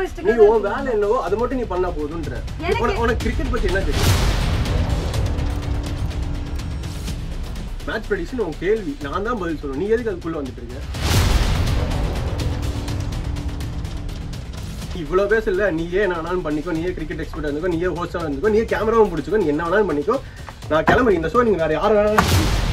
வச்சுட்டு நீ உன் வேலை என்னவோ அதை மட்டும் நீ பண்ணா போதுன்ற எனக்கு- உனக்கு- உனக்கு கிரிக்கெட் பத்தி என்ன தெரியும் மேட்ச் ப்ரெடிஷன் உன் கேள்வி நான் தான் பதில் சொல்லணும் நீ எதுக்கு அதுக்குள்ள வந்துட்டு இருக்க நீ இவ்வளவு பேசல நீயே என்ன வேணாலும் பண்ணிக்கோ நீயே கிரிக்கெட் எக்ஸ்பர்ட் இருந்துக்கோ நீயே ஹோஸ்டா இருந்துக்கோ நீயே கேமராவும் பிடிச்சிக்கோ நீ என்ன வேணாலும் பண்ணிக்கோ நான் கிளம்புறேன் இந்த ஷோ நீங்க வேற யார் வேணாலும்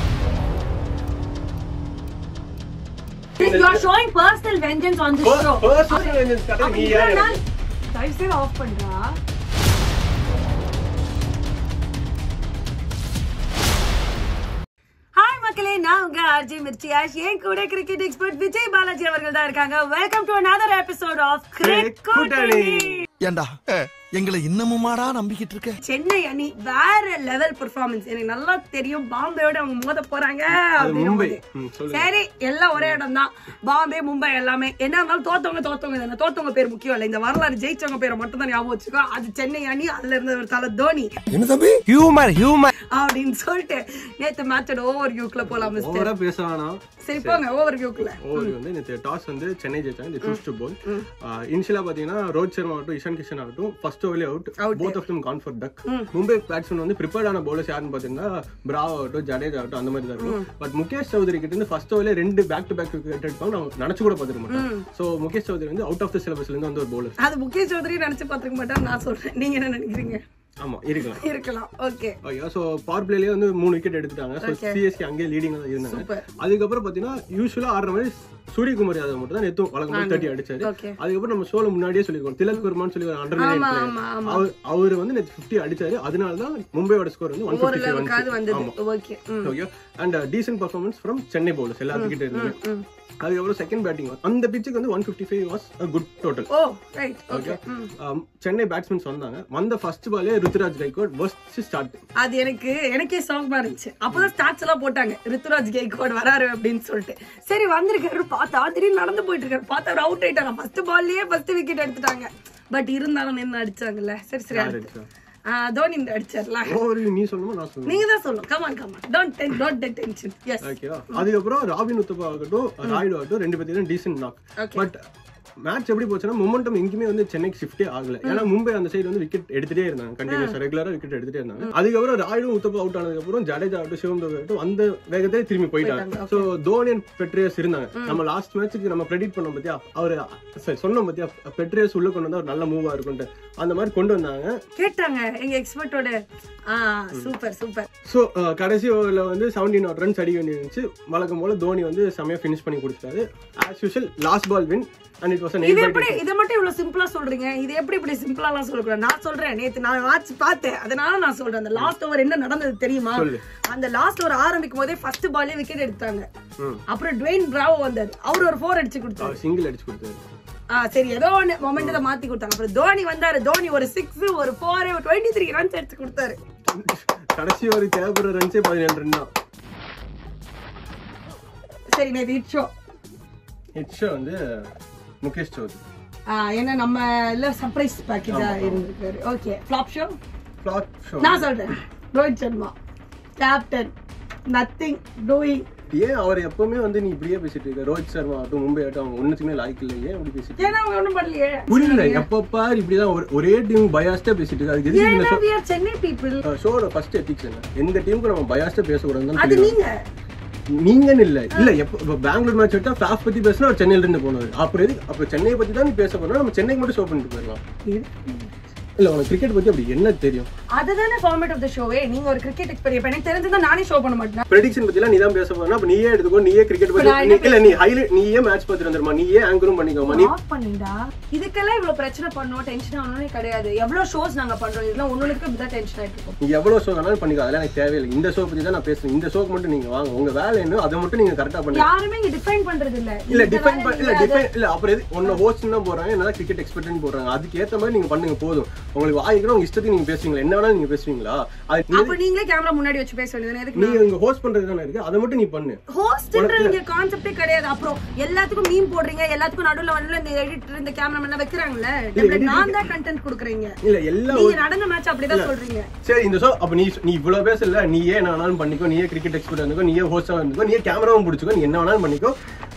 You are showing personal vengeance on this show. Personal vengeance கதை அப்ப நீ இவ்வளவு யாரு நாள் தயவு செய்து ஆஃப் பண்ணுறா ஹாய் மக்களே நான் உங்க ஆர்ஜி மிர்ச்சியாஷ் என் கூட கிரிக்கெட் எக்ஸ்பர்ட் விஜய் பாலாஜி அவர்கள் தான் இருக்காங்க welcome to another episode of கிரிக் கூட்டணி. ஏண்டா எங்களை இன்னமுமாடா நம்பிக்கிட்டு இருக்க சென்னை அணி வேற லெவல் பெர்ஃபார்மன்ஸ் எனக்கு நல்லா தெரியும் பாம்பேயோட அவங்க மோத போறாங்க அப்படின்னும் மும்பை. போது. ம், சொல்லு. சரி எல்லாம் ஒரே இடம் தான் பாம்பே மும்பை எல்லாமே என்ன இருந்தாலும் தோத்தவங்க தோத்தவங்க தானே தோத்தவங்க பேர் முக்கியம் இல்லை இந்த வரலாறு ஜெயிச்சவங்க பேரை மட்டும் தான் ஞாபகம் வச்சுக்கோ அது சென்னை அணி அதுல இருந்த ஒரு தலை தோனி என்ன தம்பி ஹியூமர் ஹியூமர் அப்படின்னு சொல்லிட்டு நேத்து மேட்சோட ஓவர் வியூக்குள்ள போலாம் மிஸ்டர் ஓவரா பேச வேணாம் சரி போங்க ஓவர் வியூக்குள்ள ஓவர் வந்து இந்த டாஸ் வந்து சென்னை ஜெயிச்சாங்க இந்த சூஸ் டு போல் இனிஷியலா பாத்தீங்கன்னா ரோஹித் சர்மா ஆகட்டும் இஷான் கிஷன் ஆகட்டும் ஃபர்ஸ்ட் ஓவர்ல out both of them gone for duck Mumbai batsman வந்து ப்ரிப்பேர்ட் ஆன பவுலர்ஸ் யாருன்னு பாத்தீங்கன்னா பிராவ் ஆகட்டும் ஜடேஜா ஆகட்டும் அந்த மாதிரி தான் இருக்கும் பட் முகேஷ் சௌதரி கிட்ட இருந்து ஃபர்ஸ்ட் ஓவர்ல ரெண்டு பேக் டு பேக் விக்கெட் எடுப்பாங்க நான் நினைச்சு கூட பார்த்துக்க மாட்டேன் சோ முகேஷ் சௌதரி வந்து அவுட் ஆஃப் த சிலபஸ்ல இருந்து வந்து ஒரு பவுலர் அது முகேஷ் சௌத்ரி நினைச்சு பார்த்துக்க மாட்டேன் நான் சொல்றேன் நீங்க என்ன நினைக்கிறீங்க ஆமா இருக்கலாம் இருக்கலாம் ஓகே ஐயோ ஸோ பவர் பிளேலயே வந்து மூணு விக்கெட் எடுத்துட்டாங்க ஸோ சிஎஸ்கே அங்கேயே லீடிங் தான் இருந்தாங்க Super. அதுக்கப்புறம் பார்த்தீங்கன்னா யூஸ்வலா ஆடுற மாதிரி சூரியகுமார் யாதவ் மட்டும் தான் நெத்தும் வழக்கம் போது தேர்ட்டி அடிச்சாரு Okay. அதுக்கப்புறம் நம்ம ஷோல முன்னாடியே சொல்லிருக்கோம் திலக் வர்மான்னு சொல்லி ஒரு அண்டர் ஆமா ஆமா ஆமா அவர் அவர் வந்து நேற்று ஃபிஃப்டி அடிச்சாரு அதனால தான் மும்பையோட ஸ்கோர் வந்து ஒன் ஒரு ஃபிஃப்டி லெவலுக்காவது வந்தது ஓகே ம் okay and decent performance from Chennai bowlers எல்லாத்துக்கிட்ட இருந்து அதுக்கப்புறம் செகண்ட் பேட்டிங் அந்த பிச்சுக்கு வந்து one fifty five was good total oh right okay okay Chennai batsmen வந்தாங்க வந்த ஃபர்ஸ்ட் பாலே ருத்துராஜ் கைக்வாட் ஃபர்ஸ்ட் ஸ்டார்ட் அது எனக்கு எனக்கே சாங்மா இருந்துச்சு அப்பதான் ஸ்டார்ட்ஸ் எல்லாம் போட்டாங்க ரித்துராஜ் கெய்கோட் வராரு அப்படின்னு சொல்லிட்டு சரி வந்திருக்காரு பார்த்தா திடீர்னு நடந்து போயிட்டு இருக்காரு பார்த்தா அவர் அவுட் ஆயிட்டாங்க ஃபர்ஸ்ட் பால்லயே ஃபர்ஸ்ட் விக்கெட் எடுத்துட்டாங்க பட் இருந்தாலும் நின்று அடிச்சாங்கல்ல சரி சரி அடுத்து ஆ, தோனி இந்த அடிச்சார்ல ஓவர் நீ சொல்லணுமா நான் சொல்லணும் நீங்க தான் சொல்லணும் come on come on don't ten don't ten tension yes ஓகேவா அதுக்கப்புறம் ராபின் உத்தப்பா ஆகட்டும் ராய்டு ஆகட்டும் ரெண்டு பேர்த்தையும் decent knock Okay. But match எப்படி போச்சுன்னா மொமெண்டம் எங்கேயுமே வந்து சென்னைக்கு ஷிஃப்டே ஆகல ஏன்னா மும்பை அந்த சைடு வந்து விக்கெட் எடுத்துட்டே இருந்தாங்க கண்டினியூஸ் ரெகுலரா விக்கெட் எடுத்துட்டே இருந்தாங்க அதுக்கப்புறம் ராய்டும் உத்தப்பா அவுட் ஆனதுக்கு அப்புறம் ஜடேஜா ஆகட்டும் சிவம் துபே ஆகட்டும் அந்த வேகத்திலே திரும்பி போயிட்டாங்க சோ தோனியன் பெட்ரியஸ் இருந்தாங்க நம்ம லாஸ்ட் மேட்ச்சுக்கு நம்ம ப்ரெடிட் பண்ணோம் பத்தியா அவர் sorry, சொன்னோம் பத்தியா பெட்ரியஸ் உள்ள கொண்டு வந்தா ஒரு நல்ல மூவா இருக்கும்ட்டு அந்த மாதிரி கொண்டு வந்தாங்க கேட்டாங்க எங்க எக்ஸ்பர்ட்டோட ஆ சூப்பர் சூப்பர் ஸோ கடைசி ஓவரில் வந்து செவன்டீன் நாட் ரன்ஸ் அடிக்க வேண்டியிருந்துச்சு வழக்கம் போல தோனி வந்து செமையா ஃபினிஷ் பண்ணி கொடுத்துட்டாரு as usual last ball win and it was இது எப்படி இதை மட்டும் இவ்வளவு சிம்பிளா சொல்றீங்க இது எப்படி இப்படி சிம்பிளா எல்லாம் சொல்லக்கூடாது நான் சொல்றேன் நேத்து நான் வாட்ச் பார்த்தேன் அதனால நான் சொல்றேன் அந்த லாஸ்ட் ஓவர் என்ன நடந்தது தெரியுமா சொல்லு. அந்த லாஸ்ட் ஓவர் ஆரம்பிக்கும் போதே ஃபர்ஸ்ட் பாலே விக்கெட் எடுத்தாங்க ம். அப்புறம் டுவேன் பிராவோ வந்தாரு அவர் ஒரு ஃபோர் அடிச்சு கொடுத்தாரு சிங்கிள் அடிச்சு கொடுத்தாரு ஆ சரி ஏதோ ஒன்று மொமெண்ட் தான் மாத்தி கொடுத்தாங்க அப்புறம் தோனி வந்தாரு தோனி ஒரு சிக்ஸ் ஒரு ஃபோர் டுவெண்ட்டி த்ரீ ரன்ஸ் எடுத்து கொடுத்தாரு கடைசி ஒரு தேவைப்படுற ரன்ஸே பதினேழு ரன் தான் சரி நேத்து இட் ஷோ ஹெட்ஷோ வந்து முகேஷ் சௌத்ரி என்ன நம்ம இல்ல சர்ப்ரைஸ் பேக்கேஜா இருந்திருக்காரு okay flop show flat show நான் சொல்றேன் Rohit Sharma captain nothing doing ஏன் அவர் எப்பவுமே வந்து நீ இப்படியே பேசிட்டு இருக்க ரோஹித் சர்மா ஆகட்டும் மும்பை ஆகட்டும் அவங்க ஒன்றுத்துக்குமே லாய்க்கு இல்லை ஏன் அப்படி பேசிட்டு ஏன்னா அவங்க ஒண்ணும் பண்ணலையே புரியல எப்ப பாரு இப்படிதான் ஒரு- ஒரே டீம் பயாஸ்டா பேசிட்டு இருக்கு அதுக்கு எதுக்கு இந்த ஏன்னா we are சென்னை பீப்புள் ஷோட ஃபர்ஸ்ட் எத்திக்ஸ் என்ன எந்த டீமுக்கு நம்ம பயாஸ்டா பேசக்கூடாதுன்னு அது சொல்லி நீங்க நீங்கன்னு இல்ல இல்ல எப்ப இப்ப பெங்களூர் மேட்ச் எடுத்தா ஃபிளாப் பத்தி பேசினா அவர் சென்னையில இருந்து போனவர் அப்புறம் எதுக்கு அப்ப சென்னையை பத்தி தான் நீ பேச போறோம் நம்ம சென்னைக்கு மட்டும் ஷோ பண்ணிட்டு போயிடலாம் இல்ல உனக்கு கிரிக்கெட் பத்தி அப்படி என்ன தெரியும் அதுதானே ஃபார்மேட் ஆஃப் த ஷோவே நீங்க ஒரு கிரிக்கெட் எக்ஸ்பெரி இப்ப எனக்கு தெரிஞ்சதா நானே ஷோ பண்ண மாட்டேன் ப்ரெடிக்ஷன் பத்தி எல்லாம் நீ தான் பேச போறா அப்ப நீயே எடுத்துக்கோ நீயே கிரிக்கெட் பத்தி நான் நீ- இல்ல நீ ஹைலைட் நீயே மேட்ச் பார்த்துட்டு வந்துருமா நீயே ஆங்கரும் பண்ணிக்கோமா நீ ஆஃப் பண்ணிண்டா இதுக்கெல்லாம் இவ்வளவு பிரச்சனை பண்ணோம் டென்ஷன் ஆகணும்னே கிடையாது எவ்வளவு ஷோஸ் நாங்க பண்றோம் இதெல்லாம் ஒண்ணுக்கு இப்படிதான் டென்ஷன் ஆயிட்டு இருக்கோம் நீ எவ்வளவு ஷோ வேணாலும் பண்ணிக்கோ அதெல்லாம் எனக்கு தேவையில்லை இந்த ஷோ பத்தி தான் நான் பேசுறேன் இந்த ஷோக்கு மட்டும் நீங்க வாங்க உங்க வேலை என்ன அதை மட்டும் நீங்க கரெக்டா பண்ணி யாருமே இங்க டிஃபைன் பண்றது இல்ல இல்ல இந்த டிஃபைன் வேலை இல்ல நீங்க டிஃபைன் இல்ல அப்புறம் எது உன்ன ஹோஸ்ட் தான் போறாங்க என்னால கிரிக்கெட் எக்ஸ்பர்ட்னு போடுறாங்க அதுக்கு ஏத்த மாதிரி நீங்க பண்ணுங்க போதும் உங்களுக்கு வாய்க்கிறோம் உங்க இஷ்டத்துக்கு நீங்க பேசுவீங்களா என்ன வேணாலும் நீங்க பேசுவீங்களா அது நீ- அப்ப நீங்களே கேமரா முன்னாடி வச்சு பேச வேண்டியது எதுக்கு நீ இங்க ஹோஸ்ட் பண்றது தானே இருக்கு அதை மட்டும் நீ பண்ணு ஹோஸ்ட்ன்ற இங்க கான்செப்டே கிடையாது அப்புறம் எல்லாத்துக்கும் மீம் போடுறீங்க எல்லாத்துக்கும் நடுவுல நடுவுல இந்த எடிட்டர் இந்த கேமராமேன் எல்லாம் வைக்கிறாங்கல்ல template. நான் தான் கண்டென்ட் கொடுக்குறீங்க இல்ல எல்லா நீங்க நடந்த மேட்ச் அப்படிதான் சொல்றீங்க சரி இந்த ஷோ அப்ப நீ நீ இவ்வளவு பேசல நீயே என்ன வேணாலும் பண்ணிக்கோ நீயே கிரிக்கெட் எக்ஸ்பர்ட் இருந்துக்கோ நீயே ஹோஸ்டா இருந்துக்கோ நீயே கேமராவும் பிடிச்சிக்கோ நீ என்ன வேணாலும் பண்ணிக்கோ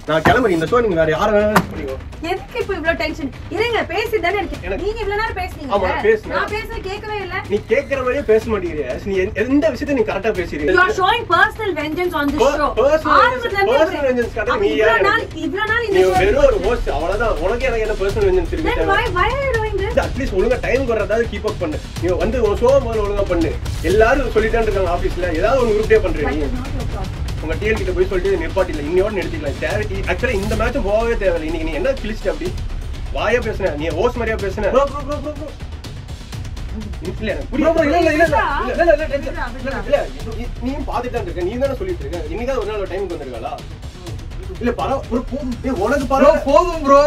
நான் கிளம்புறேன் இந்த ஷோ நீங்க வேற யார வேணாலும் பண்ணிக்கோ எதுக்கு இப்ப இவ்வளவு டென்ஷன் இருங்க பேசி தானே இருக்கேன் எனக்கு- நீங்க இவ்வளவு நேரம் பேசுனீங்க ஆமா, பேசுனேன். நான் பேசுறது கேட்கவே இல்ல நீ கேக்குற மாதிரியே பேச மாட்டேங்கிறியா நீ எந்த- எந்த விஷயத்த நீ கரெக்டா You பேசுறீங்க are showing personal vengeance on this Per- show. personal ஆரம்பத்துல இருந்தே vengeance- personal அப்படி- vengeance காட்ட அப்ப நீ இவ்வளவு யாரு? நாள் இவ்வளவு நாள் இந்த நீ show வெறும் ஒரு ஹோஸ்ட் அவ்வளவுதான் உனக்கு எனக்கு என்ன பர்சனல் வெஞ்சன்ஸ் Then இருக்கு why why are you doing this? At least ஒழுங்கா டைம் வர்றதாவது கீப் அப் பண்ணு நீ வந்து உன் ஷோ முதல்ல ஒழுங்கா பண்ணு எல்லாரும் சொல்லிட்டே இருக்காங்க ஆபீஸ்ல ஏதாவது ஒன்று உருப்படியா பண்ற That நீ is not your problem. உங்க டிஎல் கிட்ட போய் சொல்லிட்டு நிப்பாட்டில இன்னையோட நிறுத்திக்கலாம் சேரிட்டி ஆக்சுவலா இந்த மேட்ச் போகவே தேவையில்லை இன்னைக்கு நீ என்ன கிழிச்சிட்ட அப்படி வாயா பேசுன நீ ஹோஸ் மாதிரியா பேசுன bro bro bro bro bro இல்ல எனக்கு ப்ரோ ப்ரோ இல்ல இல்ல இல்ல இல்ல, இல்ல, இல்ல, இல்ல, இல்ல, விட்றா, இல்ல, விட்றா. இல்ல, நீ- நீயும் பாத்துட்டு தான் இருக்க நீ தானே சொல்லிட்டு இருக்க இன்னைக்காவது ஒரு நாள் டைமுக்கு வந்திருக்காளா இல்ல பரவ ஒரு போ- ஏய், உனக்கு ப்ரோ பரவாயில்ல போதும் ப்ரோ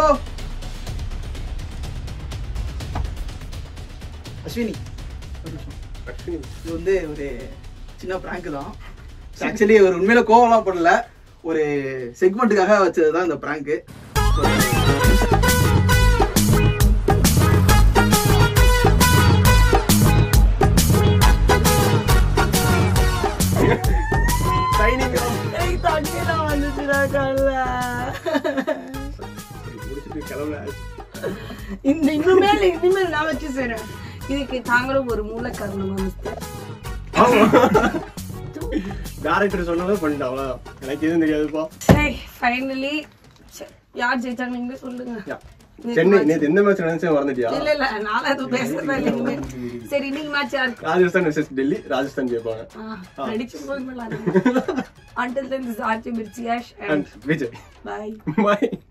அஸ்வினி இது வந்து ஒரு சின்ன பிராங்க் தான் ஆக்சுவலி ஒரு உண்மையில கோவம்லாம் படல ஒரு செக்மெண்ட்டுக்காக வச்சது தான் இந்த பிராங்க் ட்ரைனிங் ஏய், தண்ணிலாம் வந்துச்சுடா கல்ல. முடிச்சிட்டு கிளம்புன இந்த இனிமேல் இனிமேல் நான் வச்சு செய்றேன் இதுக்கு தாங்களும் ஒரு மூல காரணமா மிஸ்டர் டேரக்டர் சொன்னதை பண்ணிட்டேன் அவ்வளவுதான் எனக்கு எதுவும் தெரியாதுப்பா சரி ஃபைனலி யார் ஜெயிச்சாங்க நீங்களே சொல்லுங்க சென்னை நேத்து எந்த மேட்ச் நினைச்சேன் மறந்துட்டியா இல்ல இல்ல நான் அது பேசுறதா இல்லைங்க சரி இன்னைக்கு மேட்ச் யாருக்கு ராஜஸ்தான் vs டெல்லி ராஜஸ்தான் ஜெயிப்பாங்க நடிச்சு போய் அண்டில் தென் திஸ் ஆர்ச்சி மிர்ச்சி Yash and Vijay bye bye